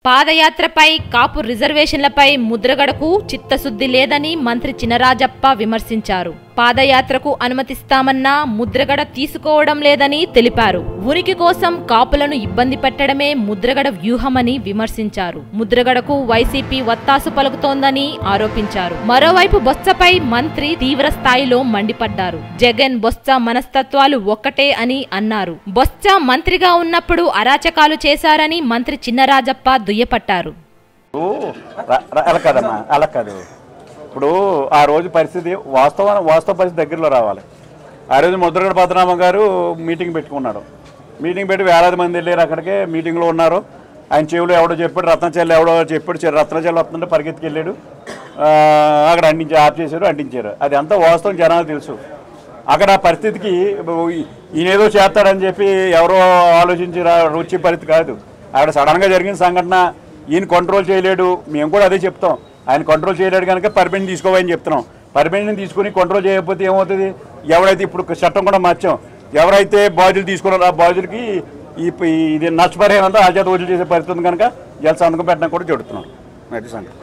పాదయాత్రపై కాపు రిజర్వేషన్లపై ముద్రగడకు చిత్తశుద్ధి లేదని మంత్రి చినరాజప్ప విమర్శించారు పాదయాత్రకు అనుమతిస్తామన్నా ముద్రగడ తీసుకోవడం లేదని తెలిపారు ఉనికి కోసం కాపులను ఇబ్బంది పెట్టడమే ముద్రగడ వ్యూహమని విమర్శించారు ముద్రగడకు వైసీపీ వత్తాసు పలుకుతోందని ఆరోపించారు మరోవైపు బొత్సపై మంత్రి తీవ్ర స్థాయిలో మండిపడ్డారు జగన్ బొత్స మనస్తత్వాలు ఒక్కటే అని అన్నారు బొత్స మంత్రిగా ఉన్నప్పుడు అరాచకాలు చేశారని మంత్రి చిన్నరాజప్ప దుయ్యపట్టారు ఇప్పుడు ర- ర- అలా కాదమ్మా అలా కాదు ఇప్పుడు ఆ రోజు పరిస్థితి వాస్తవ వాస్తవ పరిస్థితి దగ్గరలో రావాలి ఆ రోజు ముద్రగడ పద్మనాభ గారు మీటింగ్ పెట్టుకున్నాడు మీటింగ్ పెట్టి వేలాది మంది వెళ్ళారు అక్కడికే మీటింగ్లో ఉన్నారు ఆయన చెవులు ఎవడో చెప్పాడు రత్నచెల్లి ఎవడో చెప్పాడు చె- రత్నచెల్లి వస్తుంటే పరిగెత్తికి వెళ్ళాడు ఆ, అక్కడ అంటించి ఆఫ్ చేశారు అంటించారు అది అంతా వాస్తవం జనాలకు తెలుసు అక్కడ ఆ పరిస్థితికి ఈయన ఏదో చేస్తాడని చెప్పి ఎవరో ఆలోచించి రా- వచ్చే పరిస్థితి కాదు అక్కడ సడన్గా జరిగిన సంఘటన ఈయన కంట్రోల్ చేయలేడు మేము కూడా అదే చెప్తాం ఆయన కంట్రోల్ చేయలేడు కనుక పర్మిషన్ తీసుకోవని చెప్తున్నాం పర్మిషన్ తీసుకుని కంట్రోల్ చేయకపోతే ఏమవుతుంది ఎవరైతే ఇప్పుడు చట్టం కూడా మార్చాం ఎవరైతే బాధ్యులు తీసుకున్నారో ఆ బాధ్యులకి ఈ ఈ- ఇది నష్టపరిహారం అంతా ఆజాద్ వసూలు చేసే పరిస్థితి ఉంది కనుక ఇలా సంతకం పెట్టడం కూడా చెడుతున్నాం అది సంగతి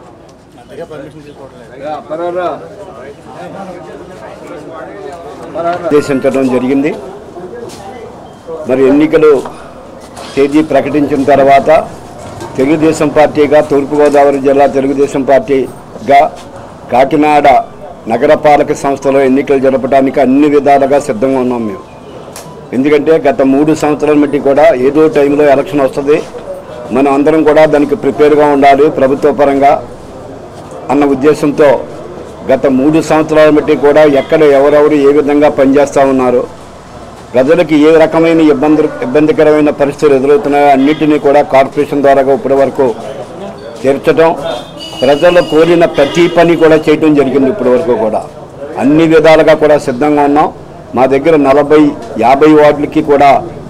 ఆదేశించడం జరిగింది మరి ఎన్నికలు తేదీ ప్రకటించిన తర్వాత తెలుగుదేశం పార్టీగా తూర్పుగోదావరి జిల్లా తెలుగుదేశం పార్టీగా కాకినాడ నగరపాలక సంస్థలో ఎన్నికలు జరపడానికి అన్ని విధాలుగా సిద్ధంగా ఉన్నాం మేము ఎందుకంటే గత మూడు సంవత్సరాల బట్టి కూడా ఏదో టైంలో ఎలక్షన్ వస్తుంది మనం అందరం కూడా దానికి ప్రిపేర్గా ఉండాలి ప్రభుత్వ పరంగా అన్న ఉద్దేశంతో గత మూడు సంవత్సరాల బట్టి కూడా ఎక్కడ ఎవరెవరు ఏ విధంగా పనిచేస్తూ ఉన్నారు ప్రజలకు ఏ రకమైన ఇబ్బంది ఇబ్బందికరమైన పరిస్థితులు ఎదురవుతున్నాయో అన్నిటినీ కూడా కార్పొరేషన్ ద్వారా ఇప్పటి వరకు తీర్చడం ప్రజలు కోరిన ప్రతి పని కూడా చేయటం జరిగింది ఇప్పటి వరకు కూడా అన్ని విధాలుగా కూడా సిద్ధంగా ఉన్నాం మా దగ్గర నలభై యాభై వార్డులకి కూడా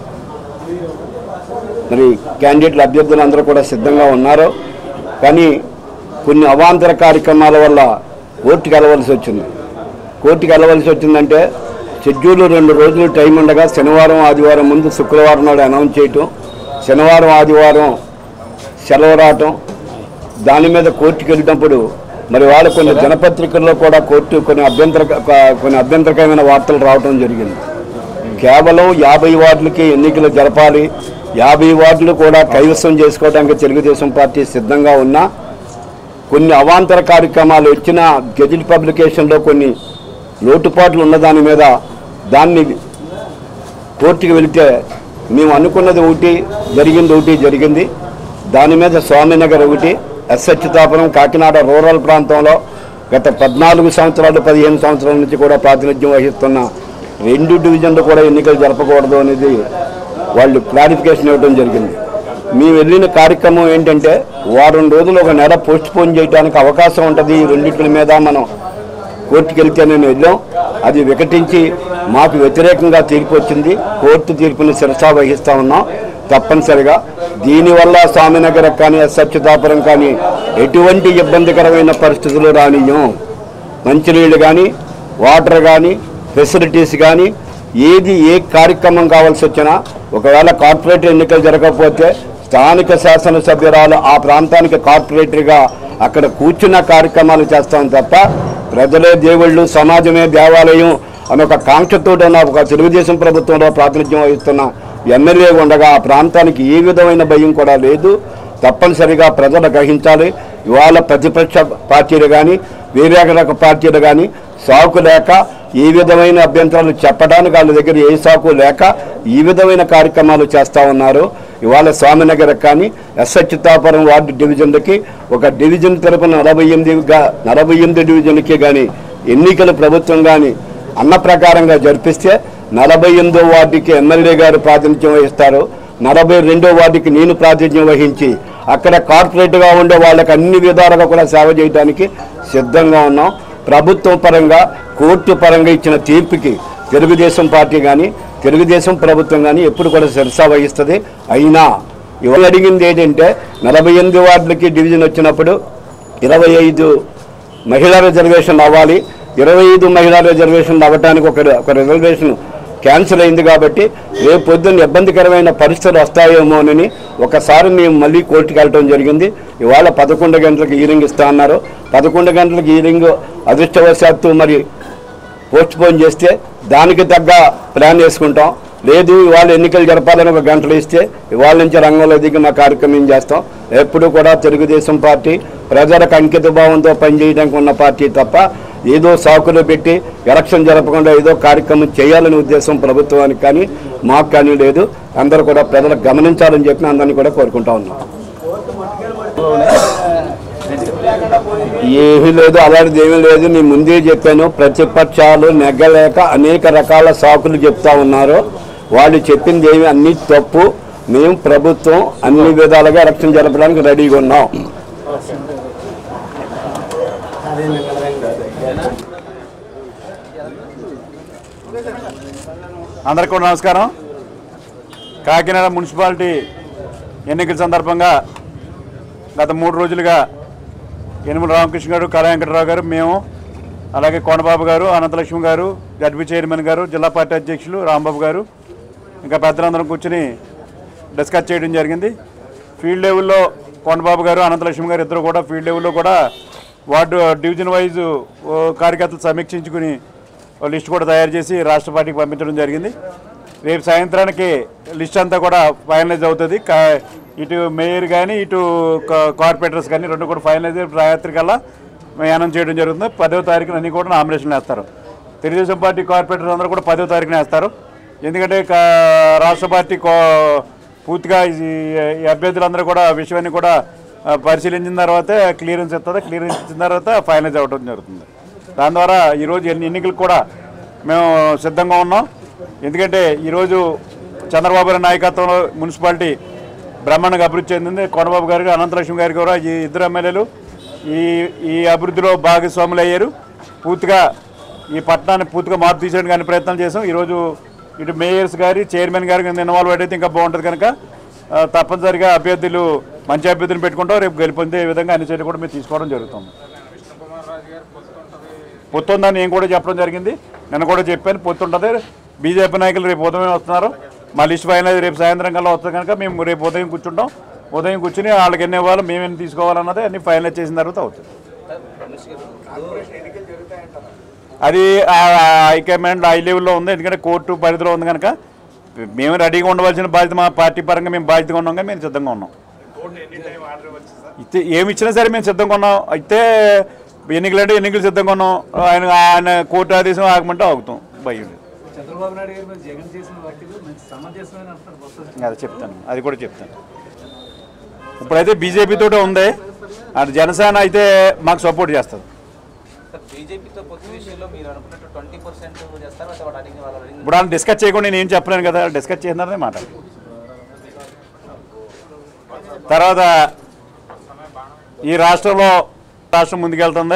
మరి క్యాండిడేట్ల అభ్యర్థులు అందరూ కూడా సిద్ధంగా ఉన్నారు కానీ కొన్ని అవాంతర కార్యక్రమాల వల్ల కోర్టుకి వెళ్ళవలసి వచ్చింది కోర్టుకి వెళ్ళవలసి వచ్చిందంటే షెడ్యూల్ రెండు రోజులు టైం ఉండగా శనివారం ఆదివారం ముందు శుక్రవారం నాడు అనౌన్స్ చేయటం శనివారం ఆదివారం సెలవు రావటం దాని మీద కోర్టుకి వెళ్ళినప్పుడు మరి వాళ్ళు కొన్ని దినపత్రికల్లో కూడా కోర్టు కొన్ని అభ్యంతర కొన్ని అభ్యంతరకరమైన వార్తలు రావటం జరిగింది కేవలం యాభై వార్డులకి ఎన్నికలు జరపాలి యాభై వార్డులు కూడా కైవసం చేసుకోవడానికి తెలుగుదేశం పార్టీ సిద్ధంగా ఉన్నా కొన్ని అవాంతర కార్యక్రమాలు వచ్చిన గెజిట్ పబ్లికేషన్లో కొన్ని లోటుపాట్లు ఉన్న దాని మీద దాన్ని కోర్టుకి వెళితే మేము అనుకున్నది ఒకటి జరిగింది ఒకటి జరిగింది దాని మీద స్వామినగర్ ఒకటి ఎస్హెచ్తాపురం కాకినాడ రూరల్ ప్రాంతంలో గత పద్నాలుగు సంవత్సరాలు పదిహేను సంవత్సరాల నుంచి కూడా ప్రాతినిధ్యం వహిస్తున్న రెండు డివిజన్లు కూడా ఎన్నికలు జరపకూడదు అనేది వాళ్ళు క్లారిఫికేషన్ ఇవ్వడం జరిగింది మేము వెళ్ళిన కార్యక్రమం ఏంటంటే వారం రోజులు ఒక నెల పోస్ట్ పోన్ చేయడానికి అవకాశం ఉంటుంది ఈ రెండింటి మీద మనం కోర్టుకి వెళ్తే నేను వెళ్ళాం అది వికటించి మాకు వ్యతిరేకంగా తీర్పు వచ్చింది కోర్టు తీర్పుని శిరసా వహిస్తా ఉన్నాం తప్పనిసరిగా దీనివల్ల స్వామినగర్ కానీ సత్యతాపురం కానీ ఎటువంటి ఇబ్బందికరమైన పరిస్థితులు రానియం మంచినీళ్ళు కానీ వాటర్ కానీ ఫెసిలిటీస్ కానీ ఏది ఏ కార్యక్రమం కావాల్సి వచ్చినా ఒకవేళ కార్పొరేట్ ఎన్నికలు జరగకపోతే స్థానిక శాసనసభ్యురాలు ఆ ప్రాంతానికి కార్పొరేటర్గా అక్కడ కూర్చున్న కార్యక్రమాలు చేస్తాం తప్ప ప్రజలే దేవుళ్ళు సమాజమే దేవాలయం అనే ఒక కాంక్షతో ఉన్న ఒక తెలుగుదేశం ప్రభుత్వంలో ప్రాతినిధ్యం వహిస్తున్న ఎమ్మెల్యే ఉండగా ఆ ప్రాంతానికి ఏ విధమైన భయం కూడా లేదు తప్పనిసరిగా ప్రజలు గ్రహించాలి ఇవాళ ప్రతిపక్ష పార్టీలు కానీ వేరే రక పార్టీలు కానీ సాకు లేక ఈ విధమైన అభ్యంతరాలు చెప్పడానికి వాళ్ళ దగ్గర ఏ సాకు లేక ఈ విధమైన కార్యక్రమాలు చేస్తూ ఉన్నారు ఇవాళ స్వామినగర్ కానీ ఎస్హెచ్తాపురం వార్డు డివిజన్లకి ఒక డివిజన్ తరపున నలభై ఎనిమిదిగా నలభై ఎనిమిది డివిజన్లకి కానీ ఎన్నికలు ప్రభుత్వం కానీ అన్న ప్రకారంగా జరిపిస్తే నలభై ఎనిమిదో వార్డుకి ఎమ్మెల్యే గారు ప్రాతినిధ్యం వహిస్తారు నలభై రెండో వార్డుకి నేను ప్రాతినిధ్యం వహించి అక్కడ కార్పొరేట్గా ఉండే వాళ్ళకి అన్ని విధాలుగా కూడా సేవ చేయడానికి సిద్ధంగా ఉన్నాం ప్రభుత్వం పరంగా కోర్టు పరంగా ఇచ్చిన తీర్పుకి తెలుగుదేశం పార్టీ కానీ తెలుగుదేశం ప్రభుత్వం కానీ ఎప్పుడు కూడా శిరసా వహిస్తుంది అయినా ఇవాళ అడిగింది ఏంటంటే నలభై ఎనిమిది వార్డులకి డివిజన్ వచ్చినప్పుడు ఇరవై ఐదు మహిళా రిజర్వేషన్ అవ్వాలి ఇరవై ఐదు మహిళా రిజర్వేషన్ అవ్వడానికి ఒక ఒక రిజర్వేషన్ క్యాన్సిల్ అయింది కాబట్టి రేపు పొద్దున్న ఇబ్బందికరమైన పరిస్థితులు వస్తాయేమోనని ఒకసారి మేము మళ్ళీ కోర్టుకి వెళ్ళడం జరిగింది ఇవాళ పదకొండు గంటలకు హీరింగ్ ఇస్తా అన్నారు పదకొండు గంటలకు హీరింగ్ అదృష్టవశాత్తు మరి పోస్ట్ పోన్ చేస్తే దానికి తగ్గ ప్లాన్ వేసుకుంటాం లేదు ఇవాళ ఎన్నికలు జరపాలని ఒక గంటలు ఇస్తే ఇవాళ నుంచి రంగంలో దిగి మా కార్యక్రమం చేస్తాం ఎప్పుడు కూడా తెలుగుదేశం పార్టీ ప్రజలకు అంకిత భావంతో పనిచేయడానికి ఉన్న పార్టీ తప్ప ఏదో సాకులు పెట్టి ఎలక్షన్ జరపకుండా ఏదో కార్యక్రమం చేయాలనే ఉద్దేశం ప్రభుత్వానికి కానీ మాకు కానీ లేదు అందరూ కూడా ప్రజలకు గమనించాలని చెప్పి అందరినీ కూడా కోరుకుంటా ఉన్నాం ఏమీ లేదు అలాంటిది ఏమీ లేదు నేను ముందే చెప్పాను ప్రతిపక్షాలు నెగ్గలేక అనేక రకాల సాకులు చెప్తా ఉన్నారు వాళ్ళు చెప్పింది ఏమి అన్ని తప్పు మేము ప్రభుత్వం అన్ని విధాలుగా ఎలక్షన్ జరపడానికి రెడీగా ఉన్నాం అందరికీ కూడా నమస్కారం కాకినాడ మున్సిపాలిటీ ఎన్నికల సందర్భంగా గత మూడు రోజులుగా యనుమల రామకృష్ణ గారు కళా వెంకటరావు గారు మేము అలాగే కొండబాబు గారు అనంతలక్ష్మి గారు జడ్పీ చైర్మన్ గారు జిల్లా పార్టీ అధ్యక్షులు రాంబాబు గారు ఇంకా పెద్దలందరం కూర్చుని డిస్కస్ చేయడం జరిగింది ఫీల్డ్ లెవెల్లో కొండబాబు గారు అనంతలక్ష్మి గారు ఇద్దరు కూడా ఫీల్డ్ లెవెల్లో కూడా వార్డు డివిజన్ వైజ్ కార్యకర్తలు సమీక్షించుకుని ఓ లిస్ట్ కూడా తయారు చేసి రాష్ట్ర పార్టీకి పంపించడం జరిగింది రేపు సాయంత్రానికి లిస్ట్ అంతా కూడా ఫైనలైజ్ అవుతుంది కా- ఇటు మేయర్ కానీ ఇటు కా- కార్పొరేటర్స్ కానీ రెండు కూడా ఫైనలైజ్ అయ్యి రాత్రి కల్లా మేము అనౌన్స్ చేయడం జరుగుతుంది పదో తారీఖున అన్ని కూడా నామినేషన్లు వేస్తారు తెలుగుదేశం పార్టీ కార్పొరేటర్స్ అందరూ కూడా పదో తారీఖున వేస్తారు ఎందుకంటే కా- రాష్ట్ర పార్టీ కో- పూర్తిగా ఈ ఈ అభ్యర్థులందరూ కూడా విషయాన్ని కూడా ఆ, పరిశీలించిన తర్వాత క్లియరెన్స్ ఇస్తుంది క్లియరెన్స్ ఇచ్చిన తర్వాత ఫైనలైజ్ అవ్వడం జరుగుతుంది దాని ద్వారా ఈరోజు ఎన్ని ఎన్నికలకు కూడా మేము సిద్ధంగా ఉన్నాం ఎందుకంటే ఈరోజు చంద్రబాబు గారి నాయకత్వంలో మున్సిపాలిటీ బ్రహ్మాండంగా అభివృద్ధి చెందింది కొండబాబు గారికి అనంతలక్ష్మి గారికి కూడా ఈ ఇద్దరు ఎమ్మెల్యేలు ఈ ఈ అభివృద్ధిలో భాగస్వాములు అయ్యారు పూర్తిగా ఈ పట్టణాన్ని పూర్తిగా మార్పు తీసేయడానికి అన్ని ప్రయత్నాలు చేసాం ఈరోజు ఇటు మేయర్స్ గారి చైర్మన్ గారికి ఇన్వాల్వ్ అయితే ఇంకా బాగుంటుంది కనుక ఆ, తప్పనిసరిగా అభ్యర్థులు మంచి అభ్యర్థులను పెట్టుకుంటాం రేపు గెలుపొందే విధంగా అన్ని చర్యలు కూడా మేము తీసుకోవడం జరుగుతుంది పొత్తుందని నేను కూడా చెప్పడం జరిగింది నేను కూడా చెప్పాను పొత్తుంటుంది బీజేపీ నాయకులు రేపు ఉదయం వస్తున్నారు మా లిస్ట్ ఫైనల్ రేపు సాయంత్రం కల్లా వస్తుంది కనుక మేము రేపు ఉదయం కూర్చుంటాం ఉదయం కూర్చుని వాళ్ళకి ఎన్ని ఇవ్వాలి మేము ఎన్ని తీసుకోవాలన్నది అన్ని ఫైనల్ చేసిన తర్వాత అవుతుంది అది ఆ హైకమాండ్ హై లెవెల్లో ఉంది ఎందుకంటే కోర్టు పరిధిలో ఉంది కనుక మేము రెడీగా ఉండవలసిన బాధ్యత మా పార్టీ పరంగా మేము బాధ్యతగా ఉన్నాం కానీ మేము సిద్ధంగా ఉన్నాం అయితే ఏమి ఇచ్చినా సరే మేము సిద్ధంగా ఉన్నాం అయితే ఎన్నికలు అంటే ఎన్నికలు సిద్ధంగా ఉన్నాం ఆయన ఆయన కోర్టు ఆదేశం ఆగమంటే ఆగుతాం భయం చంద్రబాబు నాయుడు గారి మీద జగన్ చేసిన వ్యాఖ్యలు మంచి సమంజసమైన అంటున్నారు బొత్స అది చెప్తాను అది కూడా చెప్తాను ఇప్పుడైతే బీజేపీ తోటే ఉంది అటు జనసేన అయితే మాకు సపోర్ట్ చేస్తుంది సార్ బీజేపీతో పొత్తు విషయంలో మీరు అనుకున్నట్టు ట్వంటీ పర్సెంట్ చేస్తారు అంటే వాడు అడిగిన వాళ్ళు అడిగిన ఇప్పుడు వాళ్ళు డిస్కస్ చేయకుండా నేను ఏం చెప్పలేను కదా డిస్కస్ చేసినారనే మాట తర్వాత ఈ రాష్ట్రంలో రాష్ట్రం ముందుకెళ్తుంది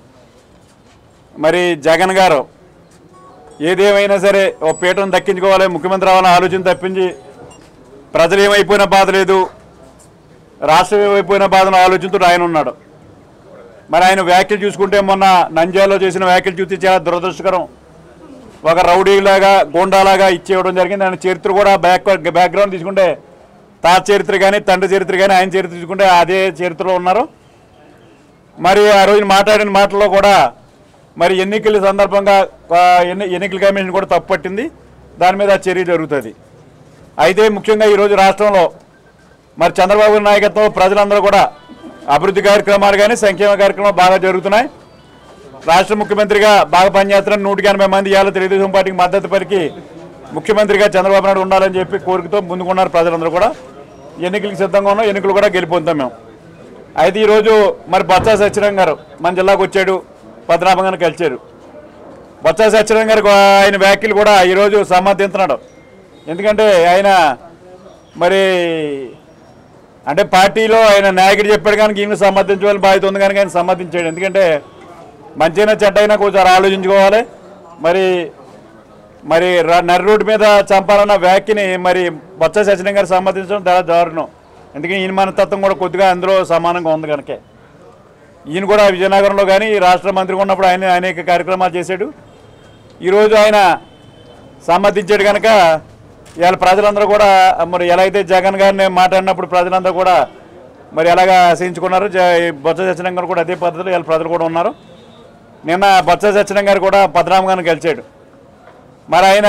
మరి జగన్ గారు ఏదేమైనా సరే ఓ పీటను దక్కించుకోవాలి ముఖ్యమంత్రి అవ్వాలని ఆలోచన తప్పించి ప్రజలు ఏమైపోయినా బాధ లేదు రాష్ట్రం ఏమైపోయిన బాధను ఆలోచనతో ఆయన ఉన్నాడు మరి ఆయన వ్యాఖ్యలు చూసుకుంటే మొన్న నంద్యాలలో చేసిన వ్యాఖ్యలు చూస్తే చాలా దురదృష్టకరం ఒక రౌడీలాగా గోండాలాగా ఇచ్చేయడం జరిగింది ఆయన చరిత్ర కూడా బ్యాక్ బ్యాక్గ్రౌండ్ తీసుకుంటే తాత చరిత్ర కానీ తండ్రి చరిత్ర కానీ ఆయన చరిత్ర తీసుకుంటే అదే చరిత్రలో ఉన్నారు మరి ఆ రోజున మాట్లాడిన మాటల్లో కూడా మరి ఎన్నికల సందర్భంగా ఆ, ఎన్ని ఎన్నికల కమిషన్ కూడా తప్పు పట్టింది దాని మీద చర్య జరుగుతుంది అయితే ముఖ్యంగా ఈరోజు రాష్ట్రంలో మరి చంద్రబాబు గారి నాయకత్వంలో ప్రజలందరూ కూడా అభివృద్ధి కార్యక్రమాలు కానీ సంక్షేమ కార్యక్రమాలు బాగా జరుగుతున్నాయి రాష్ట్ర ముఖ్యమంత్రిగా బాగా పనిచేస్తున్న నూటికి ఎనభై మంది ఇవాళ తెలుగుదేశం పార్టీకి మద్దతు పలికి ముఖ్యమంత్రిగా చంద్రబాబు నాయుడు ఉండాలని చెప్పి కోరికతో ముందుకున్నారు ప్రజలందరూ కూడా ఎన్నికలకు సిద్ధంగా ఉన్నాం ఎన్నికలు కూడా గెలిపొందుతాం మేము అయితే ఈరోజు మరి బొత్స సత్యనారాయణ గారు మన జిల్లాకు వచ్చాడు పద్మనాభంగా కలిచారు బొత్స సత్యనారాయణ గారు ఆయన వ్యాఖ్యలు కూడా ఈరోజు సమర్థించున్నాడు ఎందుకంటే ఆయన మరి అంటే పార్టీలో ఆయన నాయకుడు చెప్పాడు కానీ ఈయన సమర్థించవలసిన బాధ్యత ఉంది కానీ ఆయన సమర్థించాడు ఎందుకంటే మంచైనా చెడ్డైనా కొంచెం ఆలోచించుకోవాలి మరి మరి ర- నర్రి రోడ్డు మీద చంపాలన్న వ్యాఖ్యని మరి బొత్స సత్యనారాయణ గారు సమర్థించడం చాలా దారుణం ఎందుకంటే ఈయన మనస్తత్వం కూడా కొద్దిగా అందులో సమానంగా ఉంది కనుకే ఈయన కూడా విజయనగరంలో కానీ రాష్ట్ర మంత్రిగా ఉన్నప్పుడు ఆయన అనేక కార్యక్రమాలు చేశాడు ఈరోజు ఆయన సమ్మతించాడు కనుక ఇవాళ ప్రజలందరూ కూడా మరి ఎలా అయితే జగన్ గారిని మాట్లాడినప్పుడు ప్రజలందరూ కూడా మరి ఎలాగా ఆశయించుకున్నారు జ బొత్స సత్యనారాయణ గారు కూడా అదే పద్ధతిలో ఇవాళ ప్రజలు కూడా ఉన్నారు నిన్న బొత్స సత్యనారాయణ గారు కూడా పద్మనాభ గారిని గెలిచాడు మరి ఆయన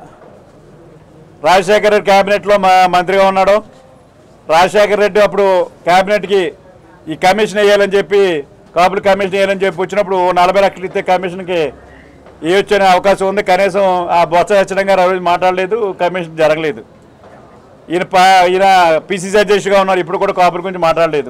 రాజశేఖర రెడ్డి క్యాబినెట్లో మా మంత్రిగా ఉన్నాడు రాజశేఖర రెడ్డి అప్పుడు క్యాబినెట్కి ఈ కమిషన్ వేయాలని చెప్పి కాపులు కమిషన్ వేయాలని చెప్పి వచ్చినప్పుడు ఓ నలభై లక్షలు ఇస్తే కమిషన్కి ఇవ్వచ్చనే అవకాశం ఉంది కనీసం ఆ బొత్స సత్యనారాయణ గారు ఆ రోజు మాట్లాడలేదు కమిషన్ జరగలేదు ఈయన పా ఈయన పిసిసి అధ్యక్షుడిగా ఉన్నారు ఇప్పుడు కూడా కాపుల గురించి మాట్లాడలేదు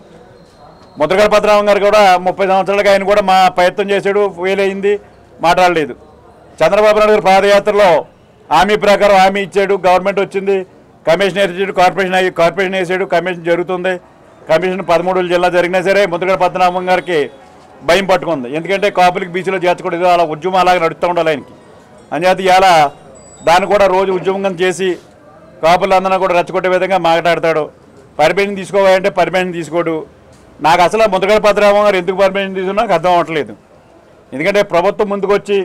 ముద్రగడ పద్మనాభం గారు కూడా ముప్పై సంవత్సరాలుగా ఆయన కూడా మా ప్రయత్నం చేశాడు ఫెయిల్ అయింది మాట్లాడలేదు చంద్రబాబు నాయుడు గారు పాదయాత్రలో హామీ ప్రకారం హామీ ఇచ్చాడు గవర్నమెంట్ వచ్చింది కమిషన్ వేసాడు కార్పొరేషన్ అయ్యి కార్పొరేషన్ వేసాడు కమిషన్ జరుగుతుంది కమిషన్ పదమూడు జిల్లా జరిగినా సరే ముద్రగడ పద్మనాభం గారికి భయం పట్టుకుంది ఎందుకంటే కాపులకి బీసీలో చేర్చకూడదు అలా ఉద్యమం అలాగే నడుస్తూ ఉండాలి ఆయనకి అంచేత ఇవాళ దాన్ని కూడా రోజు ఉద్యమం చేసి కాపులందరూ కూడా రెచ్చగొట్టే విధంగా మాట్లాడతాడు పర్మిషన్ తీసుకోవాలంటే పర్మిషన్ తీసుకోడు నాకు అసలు ఆ ముద్రగడ పద్మనాభం గారు ఎందుకు పర్మిషన్ తీసుకున్నా నాకు అర్థం అవ్వట్లేదు ఎందుకంటే ప్రభుత్వం ముందుకు వచ్చి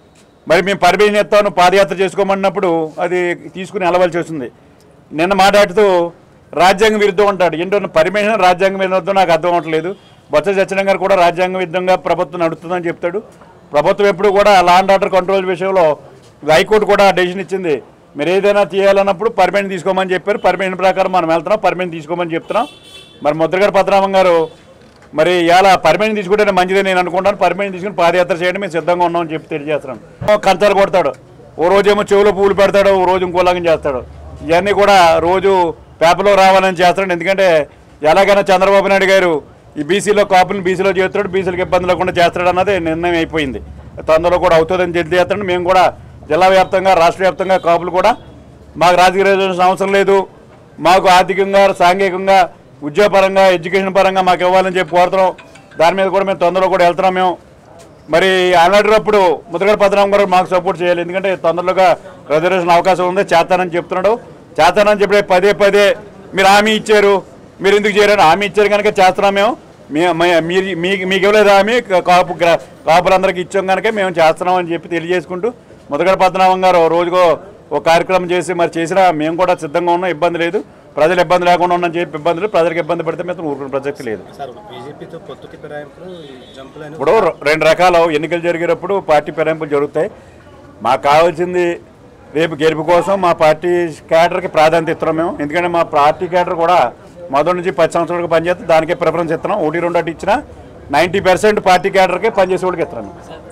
మరి మేము పర్మిషన్ ఇస్తాను పాదయాత్ర చేసుకోమన్నప్పుడు అది తీసుకుని వెళ్ళవలసి వస్తుంది నిన్న మాట్లాడుతూ రాజ్యాంగ విరుద్ధం ఉంటాడు ఏంటో పర్మిషన్ రాజ్యాంగం విరుద్ధం నాకు అర్థం అవ్వట్లేదు బొత్స సత్యనారాయణ గారు కూడా రాజ్యాంగ విరుద్ధంగా ప్రభుత్వం నడుస్తుందని చెప్తాడు ప్రభుత్వం ఎప్పుడు కూడా లా అండ్ ఆర్డర్ కంట్రోల్ విషయంలో హైకోర్టు కూడా డెసిషన్ ఇచ్చింది మీరు ఏదైనా చేయాలన్నప్పుడు పర్మిషన్ తీసుకోమని చెప్పారు పర్మిషన్ ప్రకారం మనం వెళ్తున్నాం పర్మిషన్ తీసుకోమని చెప్తున్నాం మరి ముద్రగడ పద్మనాభం గారు మరి ఇలా పర్మిషన్ తీసుకుంటే మంచిదే నేను అనుకుంటాను పర్మిషన్ తీసుకుని పాదయాత్ర చేయడం మేము సిద్ధంగా ఉన్నామని చెప్పి తెలియజేస్తున్నాను కంచాలు కొడతాడు ఓ రోజేమో చెవులో పూలు పెడతాడు ఓ రోజు ఇంకోలాగా చేస్తాడు ఇవన్నీ కూడా రోజు పేపర్లో రావాలని చేస్తాడు ఎందుకంటే ఎలాగైనా చంద్రబాబు నాయుడు గారు ఈ బీసీలో కాపులను బీసీలో చేస్తాడు బీసీలకు ఇబ్బంది లేకుండా చేస్తాడు అన్నది నిర్ణయం అయిపోయింది తొందరలో కూడా అవుతుందని తెలియజేస్తాడు మేము కూడా జిల్లా వ్యాప్తంగా రాష్ట్ర వ్యాప్తంగా కాపులు కూడా మాకు రాజకీయ రిజర్వేషన్ అవసరం లేదు మాకు ఆర్థికంగా సాంఘికంగా ఉద్యోగపరంగా ఎడ్యుకేషన్ పరంగా మాకు ఇవ్వాలని చెప్పి కోరుతున్నాం దాని మీద కూడా మేము తొందరలో కూడా వెళ్తున్నాం మేము మరి అలాంటినప్పుడు ముద్రగడ పద్మనాభం గారు మాకు సపోర్ట్ చేయాలి ఎందుకంటే తొందరలోగా రిజర్వేషన్ అవకాశం ఉంది చేస్తానని చెప్తున్నాడు చేస్తానని చెప్పి పదే పదే మీరు హామీ ఇచ్చారు మీరు ఎందుకు చేయరని హామీ ఇచ్చారు కనుక చేస్తున్నాం మేము మీ- మీ- మీరు మీకు మీకు ఇవ్వలేదు హామీ కాపు గ్రా- కాపులందరికీ ఇచ్చాం కనుక మేము చేస్తున్నాం అని చెప్పి తెలియజేసుకుంటూ ముద్రగడ పద్మనాభం గారు రోజుకో ఒక కార్యక్రమం చేసి మరి చేసినా మేము కూడా సిద్ధంగా ఉన్నాం ఇబ్బంది లేదు ప్రజలు ఇబ్బంది లేకుండా ఉన్నాం చెప్పి ఇబ్బంది లేదు ప్రజలకు ఇబ్బంది పడితే మేము ఊరుకునే ప్రసక్తి లేదు సార్ బీజేపీతో పొత్తు ఫిరాయింపులు ఈ జంపులు ఇప్పుడు రె- రెండు రకాలు ఎన్నికలు జరిగేటప్పుడు పార్టీ ఫిరాయింపులు జరుగుతాయి మాకు కావాల్సింది రేపు గెలుపు కోసం మా పార్టీ క్యాడర్కి ప్రాధాన్యత ఇస్తున్నాం మేము ఎందుకంటే మా పార్టీ క్యాడర్ కూడా మొదటి నుంచి పది సంవత్సరాలకు పనిచేస్తే దానికే ప్రిఫరెన్స్ ఇస్తున్నాం ఒకటి రెండు అటు ఇచ్చినా నైంటీ పర్సెంట్ పార్టీ క్యాడర్కే పనిచేసే వాళ్ళకి ఇస్తున్నాను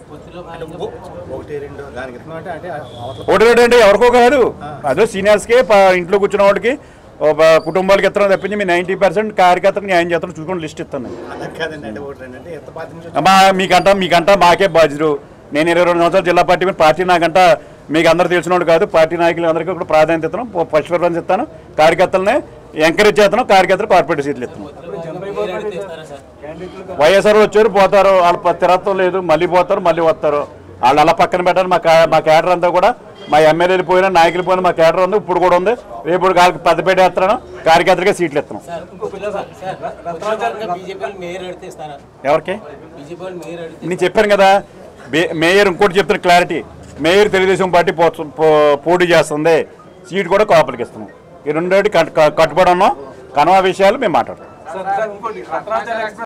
ఒకటి రెండు దానికి ఇస్తున్నాం అంటే అంటే అవతల ఒకటి రెండు అంటే ఎవరికో కాదు అదే సీనియర్స్కే ప- ఇంట్లో కూర్చున్న వాడికి ఓ ప- కుటుంబాలకి ఇస్తున్నాం తప్పించి మీ నైంటీ పర్సెంట్ కార్యకర్తలకు న్యాయం చేస్తాను చూసుకొని లిస్ట్ ఇస్తాను నేను. అలా కాదండి అంటే ఒకటి రెండు అంటే ఎంత పార్టీ నుంచి అమ్మా మీకంట మీకంట మాకే బాధ్యులు నేను ఇరవై రెండు సంవత్సరాలు జిల్లా పార్టీ మీద పార్టీ నాకంట మీకు అందరూ తెలిసినోడు కాదు పార్టీ నాయకులు అందరికీ కూడా ప్రాధాన్యత ఇస్తాను ప- ఫస్ట్ ప్రిఫరెన్స్ ఇస్తాను కార్యకర్తలనే ఎంకరేజ్ చేస్తాను కార్యకర్తలు కార్పొరేట్ సీట్లు ఇస్తాను వైఎస్ఆర్ వచ్చారు పోతారు వాళ్ళ ప- స్థిరత్వం లేదు మళ్ళీ పోతారు మళ్ళీ వస్తారు వాళ్ళు అలా పక్కన పెట్టారు మా కా- మా కేడర్ అంతా కూడా మా ఎమ్మెల్యేలు పోయినా నాయకులు పోయినా మా కేడర్ ఉంది ఇప్పుడు కూడా ఉంది రేపు కూడా వాళ్ళకి పెద్దపేట వేస్తాను కార్యకర్తలకే సీట్లు ఇస్తాను బీజేపీ మేయర్ అడితే ఇస్తారా ఎవరికి బీజేపీ వాళ్ళు మేయర్ అడితే నేను చెప్పాను కదా బే- మేయర్ ఇంకోటి చెప్తున్న క్లారిటీ మేయర్ తెలుగుదేశం పార్టీ పో- పో- పోటీ చేస్తుంది సీట్ కూడా కాపులకి ఇస్తున్నాం ఈ రెండోటి కట్- కట్టుబడి ఉన్నాం కనవా విషయాలు మేము మాట్లాడతాం సార్ ఇంకోటి రత్నాచల్ ఎక్స్ప్రెస్